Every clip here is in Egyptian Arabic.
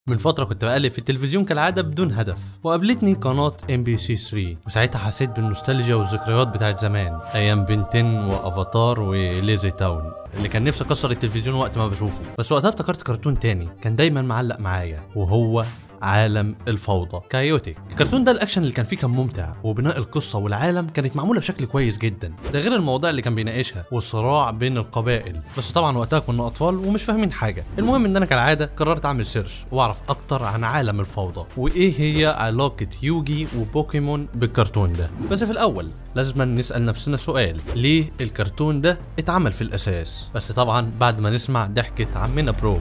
من فترة كنت بقلب في التلفزيون كالعادة بدون هدف وقابلتني قناة ام بي سي 3 وساعتها حسيت بالنوستالجيا والذكريات بتاعت زمان ايام بنتين وافاتار وليزي تاون اللي كان نفسي اكسر التلفزيون وقت ما بشوفه بس وقتها افتكرت كرتون تاني كان دايما معلق معايا وهو عالم الفوضى كايوتيك الكرتون ده الاكشن اللي كان فيه كان ممتع وبناء القصه والعالم كانت معموله بشكل كويس جدا ده غير المواضيع اللي كان بيناقشها والصراع بين القبائل بس طبعا وقتها كنا اطفال ومش فاهمين حاجه المهم ان انا كالعاده قررت اعمل سيرش واعرف اكتر عن عالم الفوضى وايه هي علاقه يوجي وبوكيمون بالكرتون ده بس في الاول لازم نسال نفسنا سؤال ليه الكرتون ده اتعمل في الاساس بس طبعا بعد ما نسمع ضحكه عمنا برو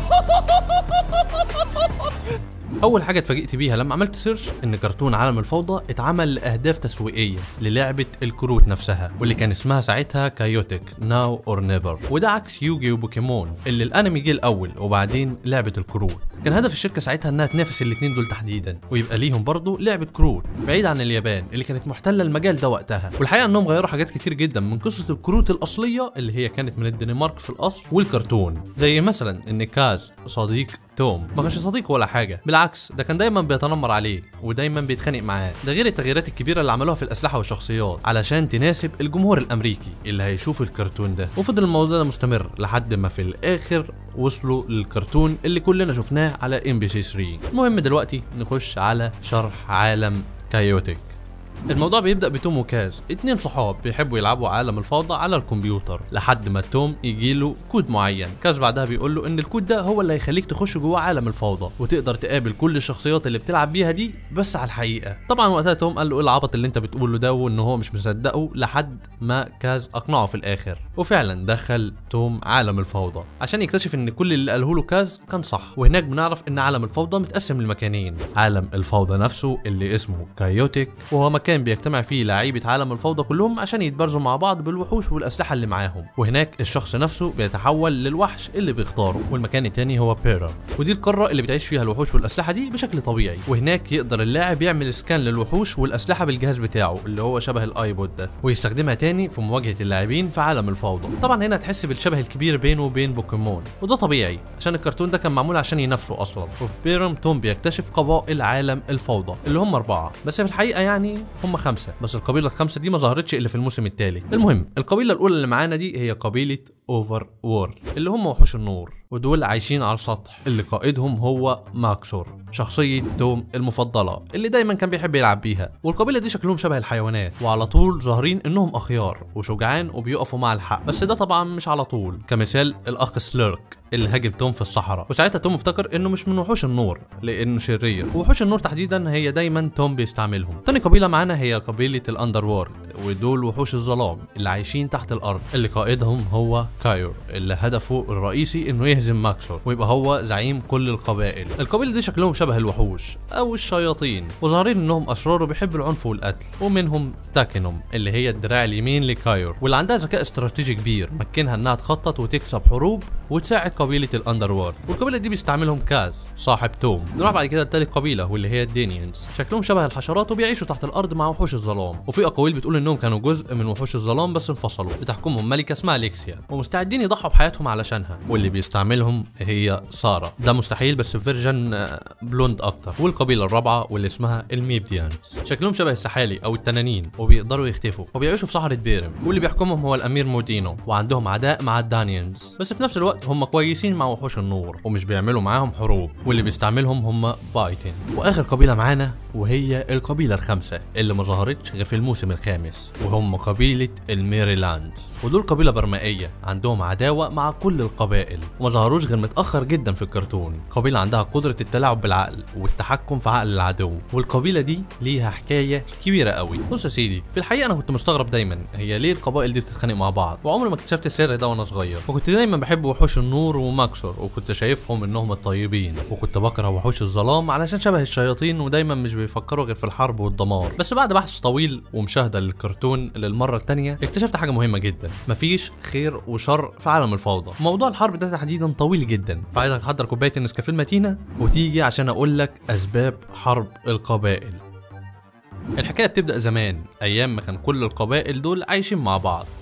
اول حاجه اتفاجئت بيها لما عملت سيرش ان كرتون عالم الفوضى اتعمل لاهداف تسويقيه للعبه الكروت نفسها واللي كان اسمها ساعتها كايوتيك ناو اور نيفر وده عكس يوجي وبوكيمون اللي الانمي جه الاول وبعدين لعبه الكروت كان هدف الشركه ساعتها انها تنافس الاثنين دول تحديدا ويبقى ليهم برضه لعبه كروت بعيد عن اليابان اللي كانت محتله المجال ده وقتها والحقيقه انهم غيروا حاجات كتير جدا من قصه الكروت الاصليه اللي هي كانت من الدنمارك في الاصل والكرتون زي مثلا ان كاز صديق توم ما كانش صديق ولا حاجه بالعكس ده كان دايما بيتنمر عليه ودايما بيتخانق معاه ده غير التغييرات الكبيره اللي عملوها في الاسلحه والشخصيات علشان تناسب الجمهور الامريكي اللي هيشوف الكرتون ده وفضل الموضوع ده مستمر لحد ما في الاخر وصلوا للكرتون اللي كلنا شفناه على ام بي سي 3 المهم دلوقتي نخش على شرح عالم كايوتيك الموضوع بيبدا بتوم وكاز اتنين صحاب بيحبوا يلعبوا عالم الفوضى على الكمبيوتر لحد ما توم يجيله كود معين كاز بعدها بيقول له ان الكود ده هو اللي هيخليك تخش جوه عالم الفوضى وتقدر تقابل كل الشخصيات اللي بتلعب بيها دي بس على الحقيقه طبعا وقتها توم قال له ايه العبط اللي انت بتقوله ده وان هو مش مصدقه لحد ما كاز اقنعه في الاخر وفعلا دخل توم عالم الفوضى عشان يكتشف ان كل اللي قاله له كاز كان صح وهناك بنعرف ان عالم الفوضى متقسم لمكانين عالم الفوضى نفسه اللي اسمه كايوتيك وهو مكان بيجتمع فيه لعيبه عالم الفوضى كلهم عشان يتبارزوا مع بعض بالوحوش والاسلحه اللي معاهم وهناك الشخص نفسه بيتحول للوحش اللي بيختاره والمكان التاني هو بيرا ودي القاره اللي بتعيش فيها الوحوش والاسلحه دي بشكل طبيعي وهناك يقدر اللاعب يعمل سكان للوحوش والاسلحه بالجهاز بتاعه اللي هو شبه الايبود ده ويستخدمها تاني في مواجهه اللاعبين في عالم الفوضى طبعا هنا تحس بالشبه الكبير بينه وبين بوكيمون وده طبيعي عشان الكرتون ده كان معمول عشان ينافسوا اصلا وفي بيرم توم بيكتشف قبائل عالم الفوضى اللي هم اربعه بس في الحقيقه يعني هم خمسه بس القبيله الخمسه دي ما ظهرتش الا في الموسم الثالث المهم القبيله الاولى اللي معانا دي هي قبيله اوفر وورلد اللي هم وحوش النور ودول عايشين على السطح اللي قائدهم هو ماكسور شخصية توم المفضلة اللي دايما كان بيحب يلعب بيها والقبيلة دي شكلهم شبه الحيوانات وعلى طول ظاهرين انهم اخيار وشجعان وبيقفوا مع الحق بس ده طبعا مش على طول كمثال الاخ سليرك اللي هاجم توم في الصحراء وساعتها توم افتكر انه مش من وحوش النور لانه شرير وحوش النور تحديدا هي دايما توم بيستعملهم تاني قبيله معانا هي قبيله الاندر وورد ودول وحوش الظلام اللي عايشين تحت الارض اللي قائدهم هو كايور اللي هدفه الرئيسي انه يهزم ماكسور ويبقى هو زعيم كل القبائل القبيله دي شكلهم شبه الوحوش او الشياطين وظاهرين انهم اشرار وبيحبوا العنف والقتل ومنهم تاكينوم اللي هي الدراع اليمين لكايور واللي عندها ذكاء استراتيجي كبير مكنها انها تخطط وتكسب حروب وتساعد قبيله الاندر وورد والقبيله دي بيستعملهم كاز صاحب توم نروح بعد كده لتالت قبيله واللي هي الدينيانز شكلهم شبه الحشرات وبيعيشوا تحت الارض مع وحوش الظلام وفي اقاويل بتقول انهم كانوا جزء من وحوش الظلام بس انفصلوا بتحكمهم ملكه اسمها ليكسيا ومستعدين يضحوا بحياتهم علشانها واللي بيستعملهم هي ساره ده مستحيل بس في فيرجن بلوند اكتر والقبيله الرابعه واللي اسمها الميبديانز شكلهم شبه السحالي او التنانين وبيقدروا يختفوا وبيعيشوا في صحراء بيرم واللي بيحكمهم هو الامير مودينو وعندهم عداء مع الدانيانز بس في نفس الوقت هم كويسين مع وحوش النور ومش بيعملوا معاهم حروب واللي بيستعملهم هم بايتن واخر قبيله معانا وهي القبيله الخامسه اللي ما ظهرتش غير في الموسم الخامس وهم قبيله الميريلاندز ودول قبيله برمائيه عندهم عداوه مع كل القبائل وما ظهروش غير متاخر جدا في الكرتون قبيله عندها قدره التلاعب بالعقل والتحكم في عقل العدو والقبيله دي ليها حكايه كبيره قوي بص يا سيدي في الحقيقه انا كنت مستغرب دايما هي ليه القبائل دي بتتخانق مع بعض وعمري ما اكتشفت السر ده وانا صغير وكنت دايما بحب وحوش النور وماكسور وكنت شايفهم انهم الطيبين وكنت بكره وحوش الظلام علشان شبه الشياطين ودايما مش بيفكروا غير في الحرب والدمار بس بعد بحث طويل ومشاهده للكرتون للمره الثانيه اكتشفت حاجه مهمه جدا مفيش خير وشر في عالم الفوضى موضوع الحرب ده تحديدا طويل جدا فعايزك تحضر كوبايه النسكافيه المتينه وتيجي عشان اقول لك اسباب حرب القبائل الحكايه بتبدا زمان ايام ما كان كل القبائل دول عايشين مع بعض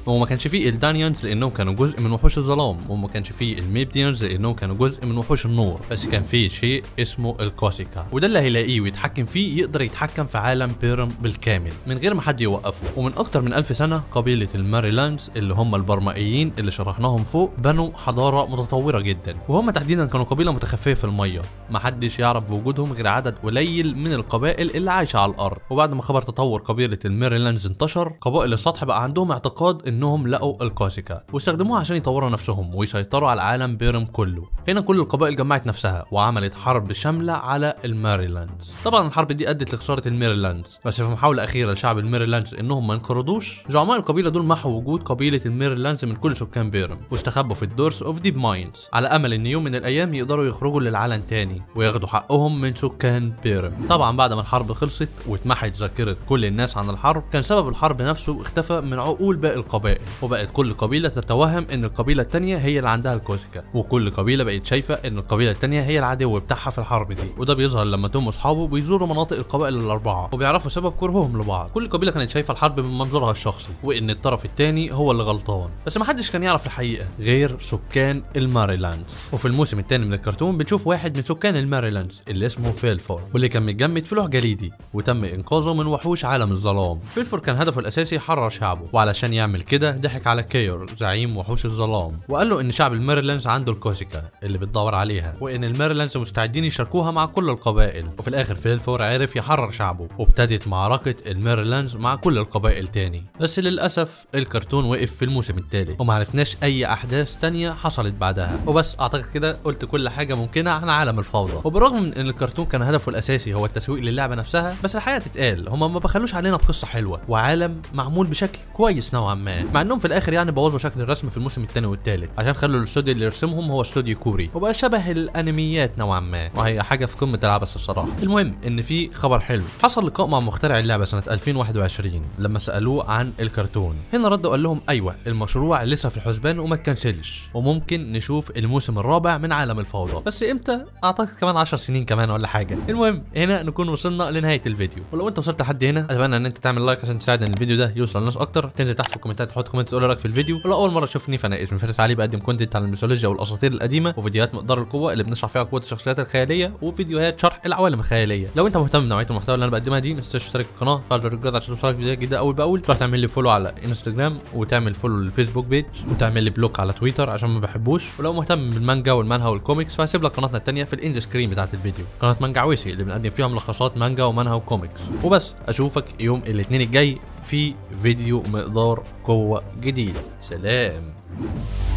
وما كانش فيه الدانيانز لانهم كانوا جزء من وحوش الظلام وما كانش فيه الميبديانز لانهم كانوا جزء من وحوش النور بس كان فيه شيء اسمه الكوسيكا وده اللي هيلاقيه ويتحكم فيه يقدر يتحكم في عالم بيرم بالكامل من غير ما حد يوقفه ومن اكتر من ألف سنه قبيله الماريلاندز اللي هم البرمائيين اللي شرحناهم فوق بنوا حضاره متطوره جدا وهم تحديدا كانوا قبيله متخفيه في الميه ما حدش يعرف بوجودهم غير عدد قليل من القبائل اللي عايشه على الارض وبعد ما خبر تطور قبيله الميريلاندز انتشر قبائل السطح بقى عندهم اعتقاد انهم لقوا الكوسيكا واستخدموها عشان يطوروا نفسهم ويسيطروا على العالم بيرم كله هنا كل القبائل جمعت نفسها وعملت حرب شامله على الماريلاندز طبعا الحرب دي ادت لخساره الميريلاندز بس في محاوله اخيره لشعب الميريلاندز انهم ما ينقرضوش زعماء القبيله دول محوا وجود قبيله الميريلاندز من كل سكان بيرم واستخبوا في الدورس اوف ديب ماينز على امل ان يوم من الايام يقدروا يخرجوا للعالم تاني وياخدوا حقهم من سكان بيرم طبعا بعد ما الحرب خلصت واتمحت ذاكره كل الناس عن الحرب كان سبب الحرب نفسه اختفى من عقول باقي القبائل وبقت كل قبيله تتوهم ان القبيله التانيه هي اللي عندها الكوسيكا وكل قبيله بقت شايفه ان القبيله التانيه هي العدو بتاعها في الحرب دي وده بيظهر لما توم واصحابه بيزوروا مناطق القبائل الاربعه وبيعرفوا سبب كرههم لبعض كل قبيله كانت شايفه الحرب من منظورها الشخصي وان الطرف التاني هو اللي غلطان بس محدش كان يعرف الحقيقه غير سكان الماريلاندز وفي الموسم الثاني من الكرتون بنشوف واحد من سكان الماريلاندز اللي اسمه فيلفور واللي كان متجمد في لوح جليدي وتم انقاذه من وحوش عالم الظلام فيلفور كان هدفه الاساسي يحرر شعبه وعلشان يعمل كده ضحك على كيور زعيم وحوش الظلام وقال له ان شعب الميريلاندز عنده الكوسيكا اللي بتدور عليها وان الميريلاندز مستعدين يشاركوها مع كل القبائل وفي الاخر فيلفور عرف يحرر شعبه وابتدت معركه الميريلاندز مع كل القبائل تاني بس للاسف الكرتون وقف في الموسم الثالث وما عرفناش اي احداث تانية حصلت بعدها وبس اعتقد كده قلت كل حاجه ممكنه عن عالم الفوضى وبالرغم من ان الكرتون كان هدفه الاساسي هو التسويق للعبه نفسها بس الحقيقه تتقال هما ما بخلوش علينا بقصه حلوه وعالم معمول بشكل كويس نوعا ما مع انهم في الاخر يعني بوظوا شكل الرسم في الموسم الثاني والثالث عشان خلوا الاستوديو اللي يرسمهم هو استوديو كوري وبقى شبه الانميات نوعا ما وهي حاجه في قمه العبث الصراحه المهم ان في خبر حلو حصل لقاء مع مخترع اللعبه سنه 2021 لما سالوه عن الكرتون هنا رد وقال لهم ايوه المشروع لسه في الحسبان وما تكنسلش وممكن نشوف الموسم الرابع من عالم الفوضى بس امتى اعتقد كمان 10 سنين كمان ولا حاجه المهم هنا نكون وصلنا لنهايه الفيديو ولو انت وصلت لحد هنا اتمنى ان انت تعمل لايك عشان تساعد ان الفيديو ده يوصل لناس اكتر تنزل تحت في الكومنتات تحط كومنت تقول رايك في الفيديو ولو اول مره تشوفني فانا اسمي فارس علي بقدم كونتنت عن الميثولوجيا والاساطير القديمه وفيديوهات مقدار القوه اللي بنشرح فيها قوه الشخصيات الخياليه وفيديوهات شرح العوالم الخياليه لو انت مهتم بنوعيه المحتوى اللي انا بقدمها دي ما تنساش تشترك في القناه وتفعل زر الجرس عشان توصلك فيديوهات جديده اول باول تروح تعمل لي فولو على انستجرام وتعمل فولو للفيسبوك بيج وتعمل لي بلوك على تويتر عشان ما بحبوش ولو مهتم بالمانجا والمانهوا والكوميكس فهسيب لك قناتنا الثانيه في الاند سكرين بتاعت الفيديو قناه مانجا عويسي اللي بنقدم فيها ملخصات مانجا ومانهوا وكوميكس وبس اشوفك يوم الاثنين الجاي في فيديو مقدار قوه جديد سلام